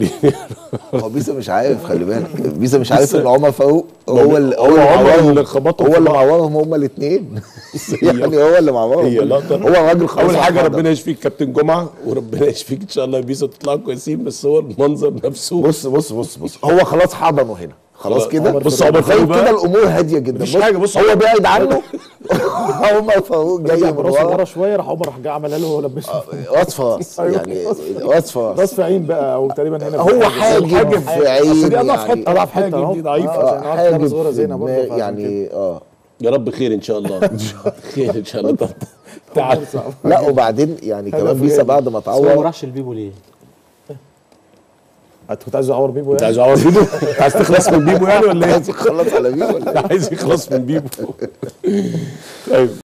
هو بيسا مش عارف خلي بالك بيسا مش عارف ان عمر فاروق هو هو اللي هو هو اللي عمر معورهم اللي خبطهم هو في اللي بعض. معورهم هما الاثنين يعني هو اللي معورهم هي لقطه هو راجل خلاص اول حاجه اتفضل. ربنا يشفيك كابتن جمعه وربنا يشفيك ان شاء الله يا بيسا تطلعوا كويسين بس هو المنظر نفسه بص بص بص بص هو خلاص حضنه هنا خلاص خلاص. كده عمر بص عمر فاروق فاروق بقى. كده الامور هاديه جدا مفيش حاجة، بص هو عمر- بعيد عنه عمر فاروق جاي رجع من براسه ورا ورا شويه راح عمر راح جاي عملها له ولبسه راس في راس أيوة. يعني راس في راس راس في عين بقى او تقريبا هنا هو حاجب في عين اصل دي اضعف يعني. حته اضعف حاجب حته اهو دي ضعيفة. آه، عشان آه، عارف كده حاجب صغيره في زينه برضه دماغ- فعشان كده. يعني اه يا رب خير ان شاء الله خير ان شاء الله طب تعال لا وبعدين يعني كمان هدف بيسا جامد. بعد ما بس هو ما اتعور راحش البيبو ليه؟ انت كنت عايز اعور بيبو انت يعني عايز عاوز بيبو انت عايز تخلص من بيبو يعني ولا ايه؟ عايز يخلص على مين ولا عايز يخلص من بيبو طيب